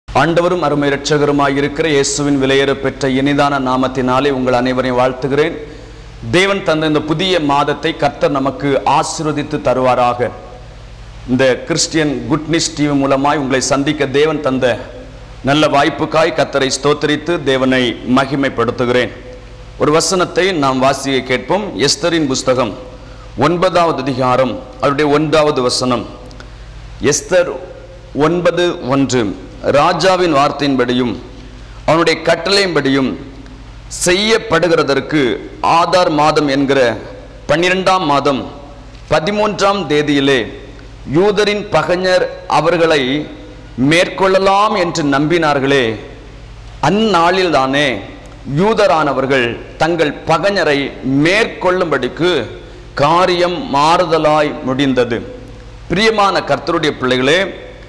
ஆண்டவரும் அருமை இரட்சகருமாய் இருக்கிற இயேசுவின் விலையேற பெற்ற இனிதான நாமத்தினாலே உங்கள் அனைவரையும் வாழ்த்துகிறேன் தேவன் தந்த இந்த புதிய மாதத்தை கர்த்தர் நமக்கு ஆசீர்வதித்து தருவாராக இந்த கிறிஸ்டியன் குட்னிஸ் டிவி மூலமாய் உங்களை சந்திக்க தேவன் தந்த நல்ல வாய்ப்புக்காய் கர்த்தரை ஸ்தோத்தரித்து தேவனை மகிமைப்படுத்துகிறேன் ஒரு வசனத்தை நாம் வாசிக்க கேட்போம் எஸ்தரின் புஸ்தகம் ஒன்பதாவது அதிகாரம் அவருடைய ஒன்றாவது வசனம் எஸ்தர் ஒன்பது ஒன்று ராஜாவின் வார்த்தையின்படியும் அவனுடைய கட்டளையின்படியும் செய்யப்படுகிறதற்கு ஆதார் மாதம் என்கிற பன்னிரெண்டாம் மாதம் பதிமூன்றாம் தேதியிலே யூதரின் பகைஞர் அவர்களை மேற்கொள்ளலாம் என்று நம்பினார்களே அந்நாளில்தானே யூதரானவர்கள் தங்கள் பகைஞரை மேற்கொள்ளும்படிக்கு காரியம் மாறுதலாய் முடிந்தது பிரியமான கர்த்தருடைய பிள்ளைகளே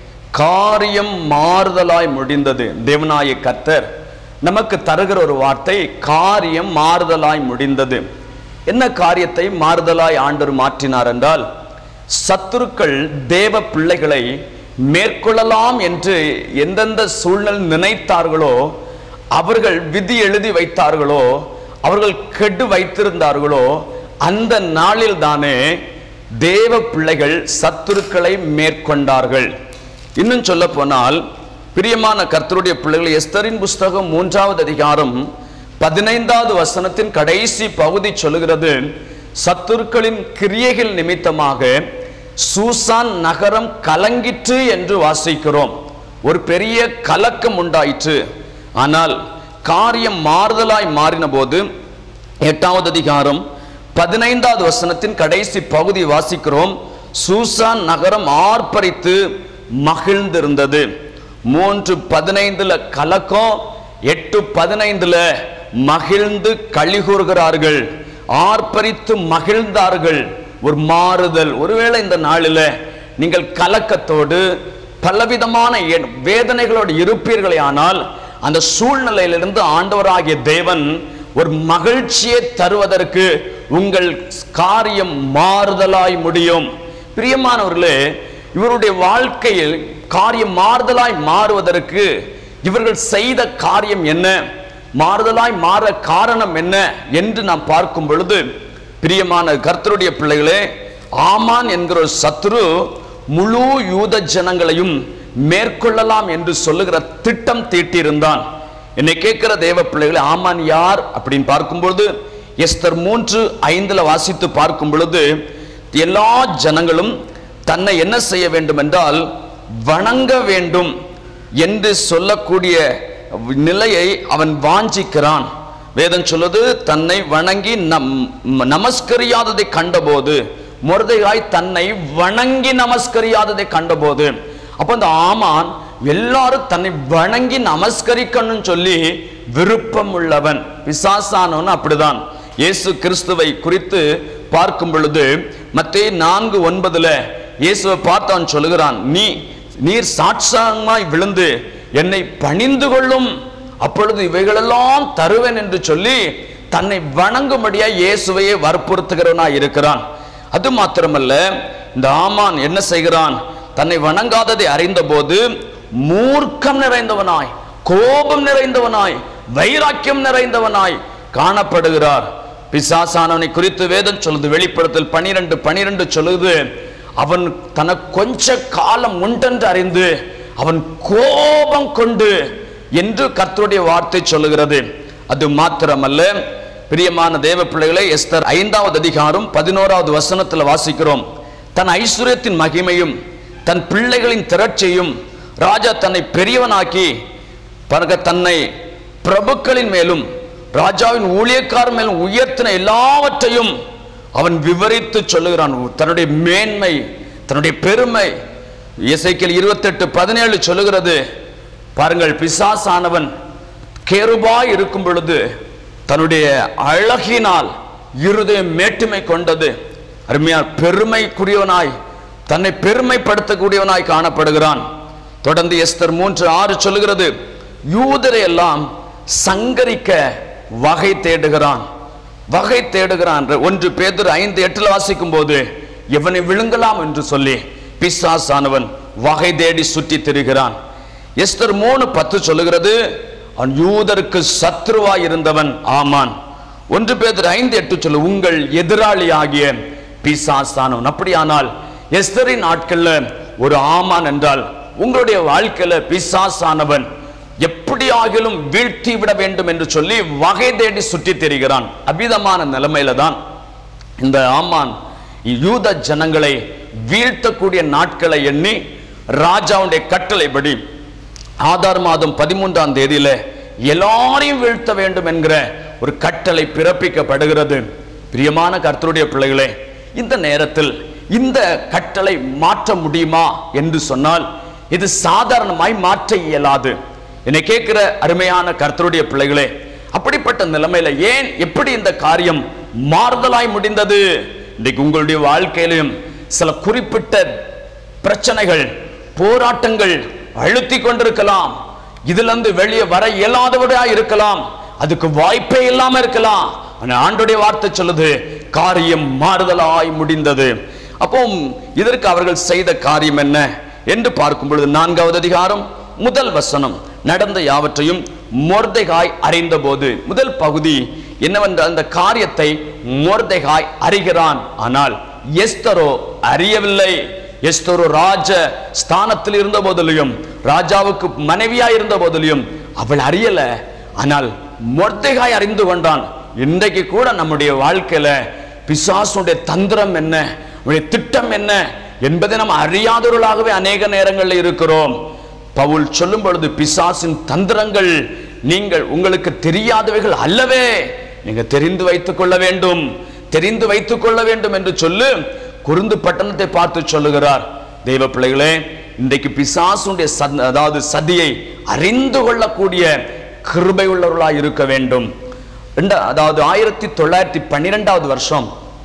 காரியம் மாறுதலாய் முடிந்தது தேவனாய கர்த்தர் நமக்கு தருகிற ஒரு வார்த்தை காரியம் மாறுதலாய் முடிந்தது என்ன காரியத்தை மாறுதலாய் ஆண்டவர் மாற்றினார் என்றால் சத்துருக்கள் தேவ பிள்ளைகளை மேற்கொள்ளலாம் என்று எந்தெந்த சூழ்நிலை நினைத்தார்களோ அவர்கள் விதி எழுதி வைத்தார்களோ அவர்கள் கெடு வைத்திருந்தார்களோ அந்த நாளில் தானே தேவ பிள்ளைகள் சத்துருக்களை மேற்கொண்டார்கள் இன்னும் சொல்ல போனால் பிரியமான கர்த்தருடைய பிள்ளைகள் எஸ்தரின் புஸ்தகம் மூன்றாவது அதிகாரம் பதினைந்தாவது வசனத்தின் கடைசி பகுதி சொல்லுகிறது சத்துருக்களின் கிரியைகள் நிமித்தமாக சூசான் நகரம் கலங்கிற்று என்று வாசிக்கிறோம் ஒரு பெரிய கலக்கம் உண்டாயிற்று ஆனால் காரியம் மாறுதலாய் மாறின போது எட்டாவது அதிகாரம் பதினைந்தாவது வசனத்தின் கடைசி பகுதி வாசிக்கிறோம் சூசான் நகரம் ஆர்ப்பரித்து மகிழ்ந்திருந்தது மூன்று பதினைந்துல கலக்கம் எட்டு பதினைந்துல மகிழ்ந்து களி கூறுகிறார்கள் ஆர்ப்பரித்து மகிழ்ந்தார்கள் ஒரு மாறுதல் ஒருவேளை இந்த நாளில் நீங்கள் கலக்கத்தோடு பலவிதமான எ- வேதனைகளோடு இருப்பீர்களே ஆனால் அந்த சூழ்நிலையிலிருந்து ஆண்டவராகிய தேவன் ஒரு மகிழ்ச்சியை தருவதற்கு உங்கள் காரியம் மாறுதலாய் முடியும் பிரியமானவர்களே இவருடைய வாழ்க்கையில் காரியம் மாறுதலாய் மாறுவதற்கு இவர்கள் செய்த காரியம் என்ன மாறுதலாய் மாற காரணம் என்ன என்று நாம் பார்க்கும் பொழுது பிரியமான கர்த்தருடைய பிள்ளைகளே ஆமான் என்கிற ஒரு சத்துரு முழு யூத ஜனங்களையும் மேற்கொள்ளலாம் என்று சொல்லுகிற திட்டம் தீட்டியிருந்தான் என்னை கேட்கிற தேவ பிள்ளைகளே ஆமான் யார் அப்படின்னு பார்க்கும்பொழுது எஸ்தர் மூன்று ஐந்துல வாசித்து பார்க்கும் பொழுது எல்லா ஜனங்களும் தன்னை என்ன செய்ய வேண்டும் என்றால் வணங்க வேண்டும் என்று சொல்லக்கூடிய நிலையை அவன் வாஞ்சிக்கிறான் வேதம் சொல்லுது தன்னை வணங்கி நம் நமஸ்கரியாததை கண்டபோது மொர்தெகாய் தன்னை வணங்கி நமஸ்கரியாததை கண்டபோது அப்ப அந்த ஆமான் எல்லாரும் தன்னை வணங்கி நமஸ்கரிக்கணும்னு சொல்லி விருப்பம் உள்ளவன் பிசாசானவன் அப்படிதான் இயேசு கிறிஸ்துவை குறித்து பார்க்கும் பொழுது மத்தேயு நான்கு ஒன்பதுல இயேசுவை பார்த்து அவன் சொல்லுகிறான் நீ நீர் சாட்சாங்கமாய் விழுந்து என்னை பணிந்து கொள்ளும் அப்பொழுது இவைகளெல்லாம் தருவேன் என்று சொல்லி தன்னை வணங்கும்படியா இயேசுவையே வற்புறுத்துகிறவனாய் இருக்கிறான் அது மாத்திரமல்ல இந்த ஆமான் என்ன செய்கிறான் தன்னை வணங்காததை அறிந்தபோது மூர்க்கம் நிறைந்தவனாய் கோபம் நிறைந்தவனாய் வைராக்கியம் நிறைந்தவனாய் காணப்படுகிறார் பிசாசானவனை குறித்து வேதம் சொல்லுது வெளிப்படுத்தல் பனிரெண்டு பனிரெண்டு சொல்லுது அவன் தனக்கு கொஞ்ச காலம் உண்டென்று அறிந்து அவன் கோபம் கொண்டு என்று கர்த்தருடைய வார்த்தை சொல்லுகிறது அது மாத்திரமல்ல பிரியமான தேவ பிள்ளைகளை எஸ்தர் ஐந்தாவது அதிகாரம் பதினோராவது வசனத்தில் வாசிக்கிறோம் தன் ஐஸ்வர்யத்தின் மகிமையும் தன் பிள்ளைகளின் திரட்சியும் ராஜா தன்னை பெரியவனாக்கி பிறகு தன்னை பிரபுக்களின் மேலும் ராஜாவின் ஊழியக்காரர் மேலும் உயர்த்தின எல்லாவற்றையும் அவன் விவரித்து சொல்லுகிறான் தன்னுடைய மேன்மை தன்னுடைய பெருமை இசைக்கில் இருபத்தெட்டு பதினேழு சொல்லுகிறது பாருங்கள் பிசாசானவன் கேருபாய் இருக்கும் பொழுது தன்னுடைய அழகினால் இருதயம் மேட்டுமை கொண்டது அருமையா பெருமைக்குரியவனாய் தன்னை பெருமைப்படுத்தக்கூடியவனாய் காணப்படுகிறான் தொடர்ந்து எஸ்தர் மூன்று ஆறு சொல்லுகிறது யூதரை எல்லாம் சங்கரிக்க வகை தேடுகிறான் வகை தேடுகிறான் ஒன்று பேதுரு ஐந்து எட்டுல வாசிக்கும் போது எவனை விழுங்கலாம் என்று சொல்லி பிசாசானவன் வகை தேடி சுற்றி திரிகிறான் எஸ்தர் மூணு பத்து சொல்லுகிறது அவன் யூதருக்கு சத்ருவாய் இருந்தவன் ஆமான் ஒன்று பேர் ஐந்து எட்டு சொல்லு உங்கள் எதிராளி ஆகிய பிசாசானவன் அப்படியானால் எஸ்தரின் நாட்கள்ல ஒரு ஆமான் என்றால் உங்களுடைய வாழ்க்கையில பிசாசானவன் எப்படி ஆகிலும் வீழ்த்தி விட வேண்டும் என்று சொல்லி வகை தேடி சுற்றி திரிகிறான் அபிதமான நிலைமையில தான் இந்த ஆமான் யூத ஜனங்களை வீழ்த்தக்கூடிய நாட்களை எண்ணி ராஜாவுடைய கட்டளைப்படி ஆதார் மாதம் பதிமூன்றாம் தேதியில எல்லாரையும் வீழ்த்த வேண்டும் என்கிற ஒரு கட்டளை பிறப்பிக்கப்படுகிறது பிரியமான கர்த்தருடைய பிள்ளைகளே இந்த நேரத்தில் இந்த கட்டளை மாற்ற முடியுமா என்று சொன்னால் இது சாதாரணமாய் மாற்ற இயலாது என்னை கேட்கிற அருமையான கர்த்தருடைய பிள்ளைகளே அப்படிப்பட்ட நிலைமையில ஏன் எப்படி இந்த காரியம் மாறுதலாய் முடிந்தது இன்றைக்கு உங்களுடைய வாழ்க்கையிலும் சில குறிப்பிட்ட பிரச்சனைகள் போராட்டங்கள் அழுத்தி கொண்டிருக்கலாம் இதுல இருந்து வெளியே வர இயலாதவரா இருக்கலாம் அதுக்கு வாய்ப்பே இல்லாம இருக்கலாம் ஆனா ஆண்டுடைய வார்த்தை சொல்லுது காரியம் மாறுதலாய் முடிந்தது அப்போ இதற்கு அவர்கள் செய்த காரியம் என்ன என்று பார்க்கும் பொழுது நான்காவது அதிகாரம் முதல் வசனம் நடந்த யாவற்றையும் மொர்தெகாய் அறிந்தபோது முதல் பகுதி என்னவென்றால் அந்த காரியத்தை மொர்தெகாய் அறிகிறான் ஆனால் எஸ்தரோ அறியவில்லை எஸ்தரோ ராஜ ஸ்தானத்தில் இருந்த போதிலும் ராஜாவுக்கு மனைவியா இருந்த போதிலும் அவள் அறியல ஆனால் மொர்தெகாய் அறிந்து கொண்டான் இன்றைக்கு கூட நம்முடைய வாழ்க்கையில பிசாசுடைய தந்திரம் என்ன அவனுடைய திட்டம் என்ன என்பதை நாம் அறியாதவர்களாகவே அநேக நேரங்களில் இருக்கிறோம் பவுல் சொல்லும் பொழுது பிசாசின் தந்திரங்கள் நீங்கள் உங்களுக்கு தெரியாதவைகள் அல்லவே நீங்க தெரிந்து வைத்துக் கொள்ள வேண்டும் தெரிந்து வைத்துக் கொள்ள வேண்டும் என்று சொல்லு குருந்து பட்டணத்தை பார்த்து சொல்லுகிறார் தெய்வ பிள்ளைகளே இன்றைக்கு பிசாசுடைய சத்- அதாவது சதியை அறிந்து கொள்ளக்கூடிய கிருபை உள்ளவர்களாய் இருக்க வேண்டும் ரெண்டா- அதாவது ஆயிரத்தி தொள்ளாயிரத்தி பன்னிரெண்டாவது வருஷம்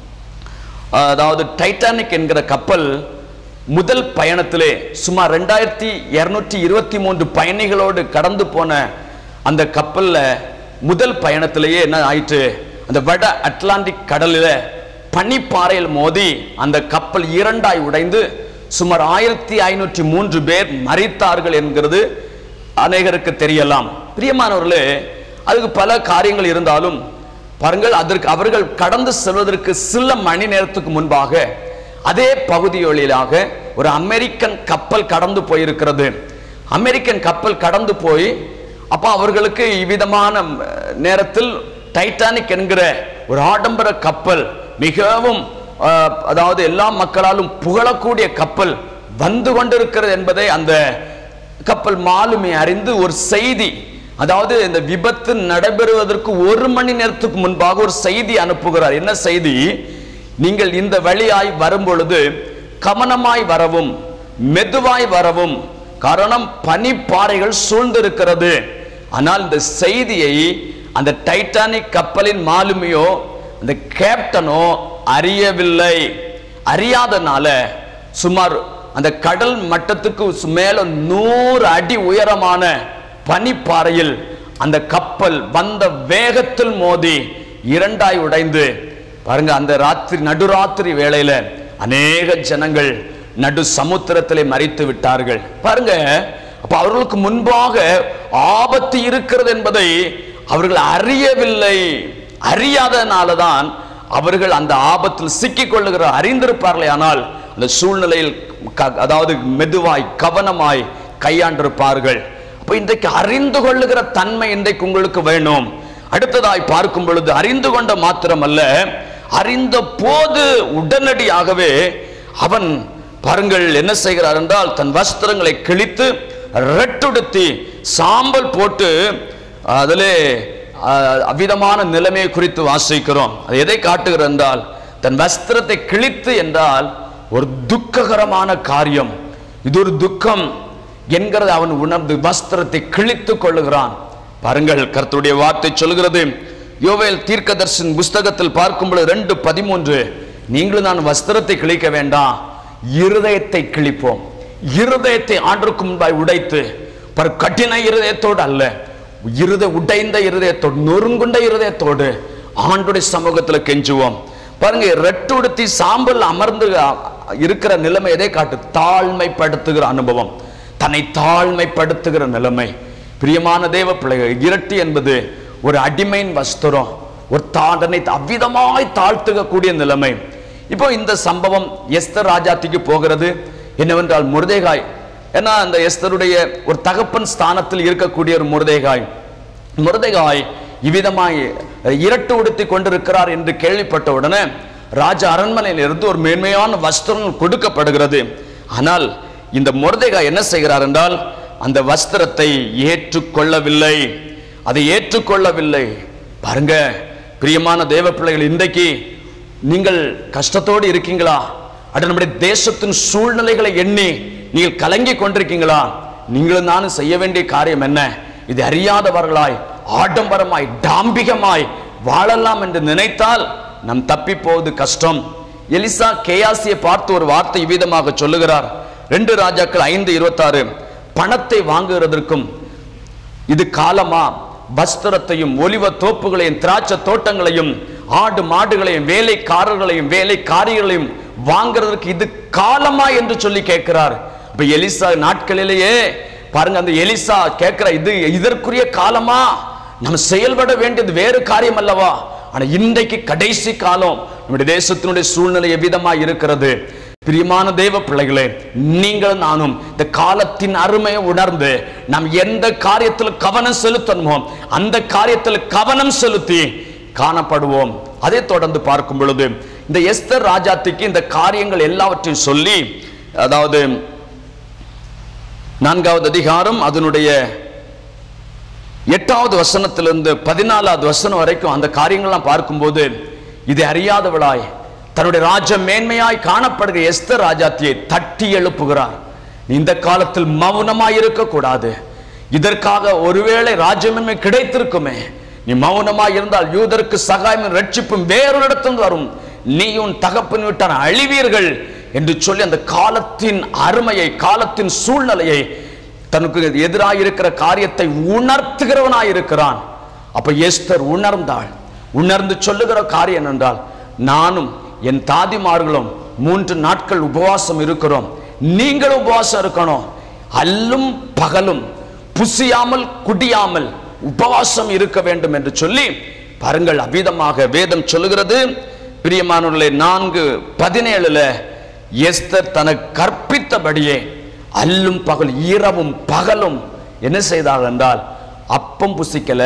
அதாவது டைட்டானிக் என்கிற கப்பல் முதல் பயணத்திலே சுமார் ரெண்டாயிரத்தி இருநூற்றி இருபத்தி மூன்று பயணிகளோடு கடந்து போன அந்த கப்பல்ல முதல் பயணத்திலேயே என்ன ஆயிற்று அந்த வட அட்லாண்டிக் கடலில் பனிப்பாறையில் மோதி அந்த கப்பல் இரண்டாய் உடைந்து சுமார் ஆயிரத்தி ஐநூற்றி மூன்று பேர் மரித்தார்கள் என்கிறது அநேகருக்கு தெரியலாம் பிரியமானவர்களே அதுக்கு பல காரியங்கள் இருந்தாலும் பாருங்கள் அதற்கு அவர்கள் கடந்து செல்வதற்கு சில மணி நேரத்துக்கு முன்பாக அதே பகுதிகளிலாக ஒரு அமெரிக்கன் கப்பல் கடந்து போயிருக்கிறது அமெரிக்கன் கப்பல் கடந்து போய் அப்ப அவர்களுக்கு இவ்விதமான அஹ், நேரத்தில் டைட்டானிக் என்கிற ஒரு ஆடம்பர கப்பல் மிகவும் அஹ், அதாவது எல்லா மக்களாலும் புகழக்கூடிய கப்பல் வந்து கொண்டிருக்கிறது என்பதை அந்த கப்பல் மாலுமி அறிந்து ஒரு செய்தி அதாவது இந்த விபத்து நடைபெறுவதற்கு ஒரு மணி நேரத்துக்கு முன்பாக ஒரு செய்தி அனுப்புகிறார் என்ன செய்தி நீங்கள் இந்த வழியாய் வரும் பொழுது கவனமாய் வரவும் மெதுவாய் வரவும் காரணம் பனிப்பாறைகள் சூழ்ந்திருக்கிறது ஆனால் இந்த செய்தியை அந்த டைட்டானிக் கப்பலின் மாலுமியோ அந்த கேப்டனோ அறியவில்லை அறியாதனால சுமார் அந்த கடல் மட்டத்துக்கு சு- மேல நூறு அடி உயரமான பனிப்பாறையில் அந்த கப்பல் வந்த வேகத்தில் மோதி இரண்டாய் உடைந்து பாருங்க அந்த ராத்திரி நடுராத்திரி வேளையில அநேக ஜனங்கள் நடு சமுத்திரத்திலே மறித்து விட்டார்கள் பாருங்க அப்ப அவர்களுக்கு முன்பாக ஆபத்து இருக்கிறது என்பதை அவர்கள் அறியவில்லை அறியாதனாலதான் அவர்கள் அந்த ஆபத்தில் சிக்கிக் கொள்ளுகிற அறிந்திருப்பார்களே ஆனால் அந்த சூழ்நிலையில் க- அதாவது மெதுவாய் கவனமாய் கையாண்டிருப்பார்கள் அப்ப இன்றைக்கு அறிந்து கொள்ளுகிற தன்மை இன்றைக்கு உங்களுக்கு வேணும் அடுத்ததாய் பார்க்கும் பொழுது அறிந்து கொண்ட மாத்திரமல்ல அறிந்த போது உடனடியாகவே அவன் பாருங்கள் என்ன செய்கிறார் என்றால் தன் வஸ்திரங்களை கிழித்து ரெட்டுடுத்தி சாம்பல் போட்டு அதிலே அஹ், அவ்விதமான நிலைமையை குறித்து வாசிக்கிறோம் அது எதை காட்டுகிறது என்றால் தன் வஸ்திரத்தை கிழித்து என்றால் ஒரு துக்ககரமான காரியம் இது ஒரு துக்கம் என்கிறதை அவன் உணர்ந்து வஸ்திரத்தை கிழித்துக் கொள்ளுகிறான் பாருங்கள் கர்த்தருடைய வார்த்தை சொல்கிறது யோவேல் தீர்க்கதர்ஷன் புஸ்தகத்தில் பார்க்கும் பொழுது ரெண்டு பதிமூன்று நீங்களும் நான் வஸ்திரத்தை கிழிக்க வேண்டாம் இருதயத்தை கிழிப்போம் இருதயத்தை ஆண்டுக்கு முன்பாய் உடைத்து பர் கடின இருதயத்தோடு அல்ல இருத உடைந்த இருதயத்தோடு நொறுங்குண்ட இருதயத்தோடு ஆண்டுடைய சமூகத்துல கெஞ்சுவோம் பாருங்க ரெட்டு உடுத்தி சாம்பல் அமர்ந்து அ, இருக்கிற நிலைமை எதை காட்டு தாழ்மைப்படுத்துகிற அனுபவம் தன்னை தாழ்மைப்படுத்துகிற நிலைமை பிரியமான தேவ பிள்ளைகள் இரட்டு என்பது ஒரு அடிமையின் வஸ்திரம் ஒரு தாடனை அவ்விதமாய் தாழ்த்துகக்கூடிய நிலைமை இப்போ இந்த சம்பவம் எஸ்தர் ராஜாத்திக்கு போகிறது என்னவென்றால் முருதேகாய் ஏன்னா அந்த எஸ்தருடைய ஒரு தகப்பன் ஸ்தானத்தில் இருக்கக்கூடிய ஒரு முருதேகாய் முருதேகாய் இவ்விதமாய் இரட்டு உடுத்தி கொண்டிருக்கிறார் என்று கேள்விப்பட்ட உடனே ராஜ அரண்மனையிலிருந்து ஒரு மேன்மையான வஸ்திரம் கொடுக்கப்படுகிறது ஆனால் இந்த முருதேகாய் என்ன செய்கிறார் என்றால் அந்த வஸ்திரத்தை ஏற்றுக்கொள்ளவில்லை அதை ஏற்றுக்கொள்ளவில்லை பாருங்க பிரியமான தேவ பிள்ளைகள் இன்றைக்கு நீங்கள் கஷ்டத்தோடு இருக்கீங்களா அட நம்முடைய தேசத்தின் சூழ்நிலைகளை எண்ணி நீங்கள் கலங்கி கொண்டிருக்கீங்களா நீங்களும் நானும் செய்ய வேண்டிய காரியம் என்ன இது அறியாதவர்களாய் ஆடம்பரமாய் டாம்பிகமாய் வாழலாம் என்று நினைத்தால் நம் தப்பி போவது கஷ்டம் எலிசா கேயாசியை பார்த்து ஒரு வார்த்தை விதமாக சொல்லுகிறார் ரெண்டு ராஜாக்கள் ஐந்து இருபத்தாறு பணத்தை வாங்குகிறதற்கும் இது காலமா வஸ்திரத்தையும் ஒலிவ தோப்புகளையும் திராட்சை தோட்டங்களையும் ஆடு மாடுகளையும் வேலைக்காரர்களையும் வேலைக்காரிகளையும் வாங்குறதற்கு இது காலமா என்று சொல்லி கேட்கிறார் இப்ப எலிசா நாட்களிலேயே பாருங்க அந்த எலிசா கேட்கிற இது இதற்குரிய காலமா நம்ம செயல்பட வேண்டியது வேறு காரியம் அல்லவா ஆனா இன்றைக்கு கடைசி காலம் நம்முடைய தேசத்தினுடைய சூழ்நிலை எவ்விதமா இருக்கிறது பிரியமான தேவ பிள்ளைகளே நீங்களும் நானும் இந்த காலத்தின் அருமையை உணர்ந்து நாம் எந்த காரியத்தில் கவனம் செலுத்தணுமோ அந்த காரியத்தில் கவனம் செலுத்தி காணப்படுவோம் அதை தொடர்ந்து பார்க்கும் பொழுது இந்த எஸ்தர் ராஜாத்திக்கு இந்த காரியங்கள் எல்லாவற்றையும் சொல்லி அதாவது நான்காவது அதிகாரம் அதனுடைய எட்டாவது வசனத்திலிருந்து பதினாலாவது வசனம் வரைக்கும் அந்த காரியங்கள்லாம் பார்க்கும்போது இதை அறியாதவளாய் தன்னுடைய ராஜ மேன்மையாய் காணப்படுகிற எஸ்தர் ராஜாத்தியை தட்டி எழுப்புகிறார் நீ இந்த காலத்தில் மௌனமாய் இருக்கக்கூடாது இதற்காக ஒருவேளை ராஜ்யமே கிடைத்திருக்குமே நீ மௌனமாய் இருந்தால் யூதருக்கு சகாயம் ரட்சிப்பும் வேறொரு இடத்தில் வரும் நீயும் தகப்பன் விட்டார் அழிவீர்கள் என்று சொல்லி அந்த காலத்தின் அருமையை காலத்தின் சூழ்நிலையை தனக்கு எதிராக இருக்கிற காரியத்தை உணர்த்துகிறவனாய் இருக்கிறான் அப்ப எஸ்தர் உணர்ந்தாள் உணர்ந்து சொல்லுகிற காரியம் என்றால் நானும் என் தாதிமார்களும் மூன்று நாட்கள் உபவாசம் இருக்கிறோம் நீங்களும் உபவாசம் இருக்கணும் அல்லும் பகலும் புசியாமல் குடியாமல் உபவாசம் இருக்க வேண்டும் என்று சொல்லி பாருங்கள் அபீதமாக வேதம் சொல்லுகிறது பிரியமானவர்களே நான்கு பதினேழுல எஸ்தர் தனக்கு கற்பித்தபடியே அல்லும் பகல் இரவும் பகலும் என்ன செய்தார்கள் என்றால் அப்பம் புசிக்கல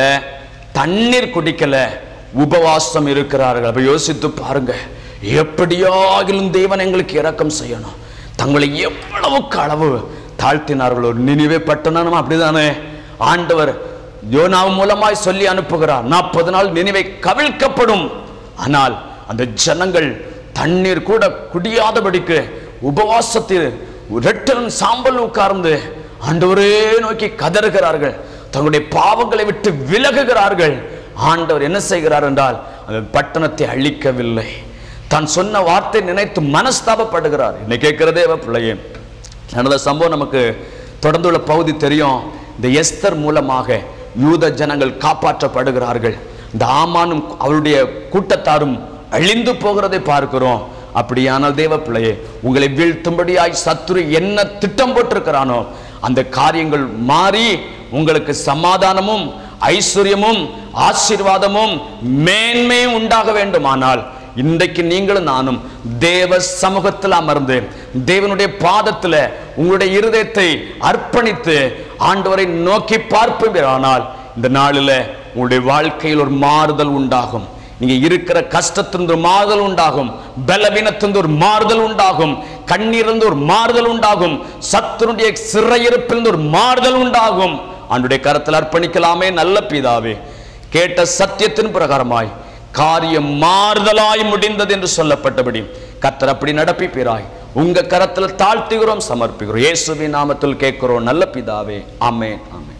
தண்ணீர் குடிக்கல உபவாசம் இருக்கிறார்கள் அப்ப யோசித்து பாருங்க எப்படியாகிலும் தேவன் எங்களுக்கு இரக்கம் செய்யணும் தங்களை எவ்வளவுக்கு அளவு தாழ்த்தினார்கள் ஒரு நினைவே பட்டணம் அப்படிதானே ஆண்டவர் யோனாவு மூலமாய் சொல்லி அனுப்புகிறார் நாற்பது நாள் நினைவை கவிழ்க்கப்படும் ஆனால் அந்த ஜனங்கள் தண்ணீர் கூட குடியாதபடிக்கு உபவாசத்தில் ரெட்டன் சாம்பல் உட்கார்ந்து ஆண்டவரே நோக்கி கதறுகிறார்கள் தங்களுடைய பாவங்களை விட்டு விலகுகிறார்கள் ஆண்டவர் என்ன செய்கிறார் என்றால் அந்த பட்டணத்தை அழிக்கவில்லை தான் சொன்ன வார்த்தை நினைத்து மனஸ்தாபப்படுகிறார் என்னை கேட்கிறதே பிள்ளையே நடந்த சம்பவம் நமக்கு தொடர்ந்துள்ள பகுதி தெரியும் இந்த எஸ்தர் மூலமாக யூத ஜனங்கள் காப்பாற்றப்படுகிறார்கள் இந்த ஆமானும் அவருடைய கூட்டத்தாரும் அழிந்து போகிறதை பார்க்கிறோம் அப்படியானால் தேவ பிள்ளையே உங்களை வீழ்த்தும்படியாய் சத்துரு என்ன திட்டம் போட்டிருக்கிறானோ அந்த காரியங்கள் மாறி உங்களுக்கு சமாதானமும் ஐஸ்வர்யமும் ஆசீர்வாதமும் மேன்மையும் உண்டாக வேண்டுமானால் இன்றைக்கு நீங்களும் நானும் தேவ சமூகத்தில் அமர்ந்து தேவனுடைய பாதத்துல உங்களுடைய இருதயத்தை அர்ப்பணித்து ஆண்டவரை நோக்கி பார்ப்பீரானால் இந்த நாளில் உங்களுடைய வாழ்க்கையில் ஒரு மாறுதல் உண்டாகும் நீங்க இருக்கிற கஷ்டத்திலிருந்து ஒரு மாறுதல் உண்டாகும் பலவீனத்திலிருந்து ஒரு மாறுதல் உண்டாகும் கண்ணீரிலிருந்து ஒரு மாறுதல் உண்டாகும் சத்துருடைய சிறையிருப்பிலிருந்து ஒரு மாறுதல் உண்டாகும் ஆண்டுடைய கரத்தில் அர்ப்பணிக்கலாமே நல்ல பிதாவே கேட்ட சத்தியத்தின் பிரகாரமாய் காரியம் மாறுதலாய் முடிந்தது என்று சொல்லப்பட்டபடி கத்தர் அப்படி நடப்பிப்பீராய் உங்க கரத்தில் தாழ்த்துகிறோம் சமர்ப்பிக்கிறோம் இயேசுவின் நாமத்தில் கேட்கிறோம் நல்ல பிதாவே ஆமென் ஆமென்